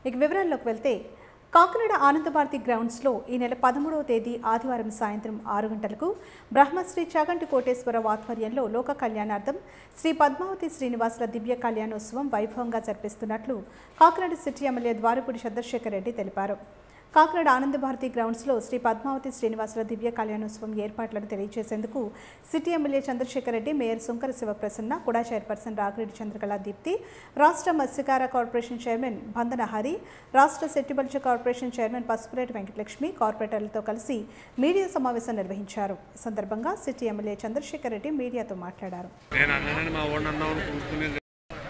ఇక వివరాల్లోకి వెళ్తే కాకినాడ ఆనందభారతి గ్రౌండ్స్లో ఈ నెల పదమూడవ తేదీ ఆదివారం సాయంత్రం ఆరు గంటలకు బ్రహ్మశ్రీ చాగంటి కోటేశ్వరరావు ఆధ్వర్యంలో లోక కళ్యాణార్థం శ్రీ పద్మావతి శ్రీనివాసుల దివ్య కళ్యాణోత్సవం వైభవంగా జరిపిస్తున్నట్లు కాకినాడ సిటీ ఎమ్మెల్యే ద్వారపూడి చంద్రశేఖర్ రెడ్డి తెలిపారు కాకినాడ ఆనందభారతి గ్రౌండ్స్లో శ్రీ పద్మావతి శ్రీనివాసుల దివ్య కళ్యాణోత్సవం ఏర్పాట్లను తెలియజేసేందుకు city MLA Chandrasekhar Reddy mayor Sunkara Sivaprasanna KUDA chairperson Ragi Reddy Chandrakala Deepti రాష్ట్ర మత్స్యకార కార్పొరేషన్ చైర్మన్ బందన హరి రాష్ట్ర సెట్టిబల్చ కార్పొరేషన్ చైర్మన్ పసుపురేటి వెంకటలక్ష్మి కార్పొరేటర్లతో కలిసి మీడియా సమావేశం నిర్వహించారు ఈ సందర్భంగా సిటీ ఎమ్మెల్యే చంద్రశేఖర్ రెడ్డి మీడియాతో మాట్లాడారు నేను అన్నానని మా వాడిని అన్నావు కూర్చునేది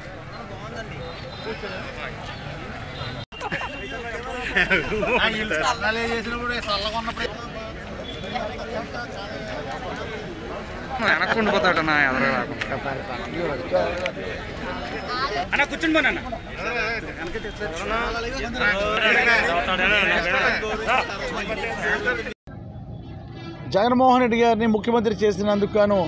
వెనక్కి ఉండిపోతాడు నా ఎదురు రాకుండా అన్న కూర్చుని పోనీ అన్న జగన్మోహన్ రెడ్డి గారిని ముఖ్యమంత్రి చేసినందుకు గాను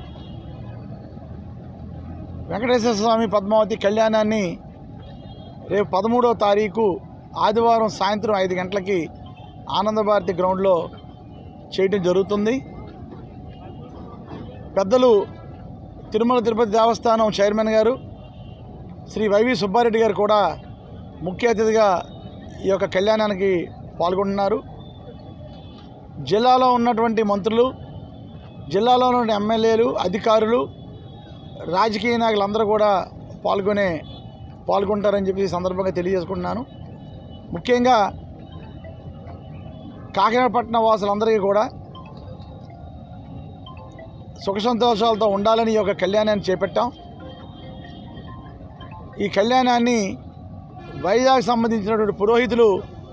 వెంకటేశ్వర స్వామి పద్మావతి కళ్యాణాన్ని రేపు పదమూడవ తారీఖు ఆదివారం సాయంత్రం ఐదు గంటలకి ఆనందభారతి గ్రౌండ్లో చేయటం జరుగుతుంది పెద్దలు తిరుమల తిరుపతి దేవస్థానం చైర్మన్ గారు శ్రీ వైవి సుబ్బారెడ్డి గారు కూడా ముఖ్య అతిథిగా ఈ యొక్క కళ్యాణానికి పాల్గొంటున్నారు జిల్లాలో ఉన్నటువంటి మంత్రులు జిల్లాలో ఉన్న ఎమ్మెల్యేలు అధికారులు రాజకీయ నాయకులందరూ కూడా పాల్గొనే పాల్గొంటారని చెప్పి ఈ సందర్భంగా తెలియజేసుకుంటున్నాను ముఖ్యంగా కాకినాడ పట్టణ వాసులందరికీ కూడా సుఖ సంతోషాలతో ఉండాలని ఈ యొక్క కళ్యాణాన్ని చేపట్టాం ఈ కళ్యాణాన్ని వైజాగ్ సంబంధించినటువంటి పురోహితులు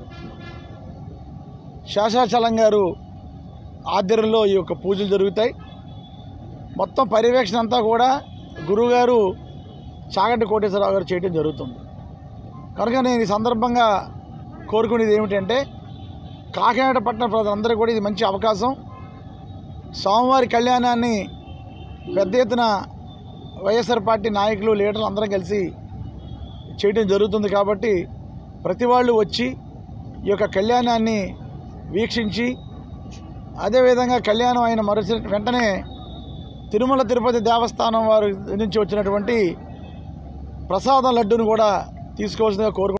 శేషాచలం గారు ఆధ్వర్యంలో ఈ యొక్క పూజలు జరుగుతాయి మొత్తం పర్యవేక్షణ అంతా కూడా గురువుగారు చాగంటి కోటేశ్వరరావు గారు చేయడం జరుగుతుంది కనుక నేను ఈ సందర్భంగా కోరుకునేది ఏమిటంటే కాకినాడ పట్టణ ప్రజలందరూ కూడా ఇది మంచి అవకాశం స్వామివారి కళ్యాణాన్ని పెద్ద ఎత్తున వైఎస్ఆర్ పార్టీ నాయకులు లీడర్లు అందరం కలిసి చేయడం జరుగుతుంది కాబట్టి ప్రతి వాళ్ళు వచ్చి ఈ యొక్క కళ్యాణాన్ని వీక్షించి అదేవిధంగా కళ్యాణం అయిన మరుసటి వెంటనే తిరుమల తిరుపతి దేవస్థానం వారి నుంచి వచ్చినటువంటి ప్రసాదం లడ్డును కూడా తీసుకోవాల్సిందిగా కోరుకుంటున్నాను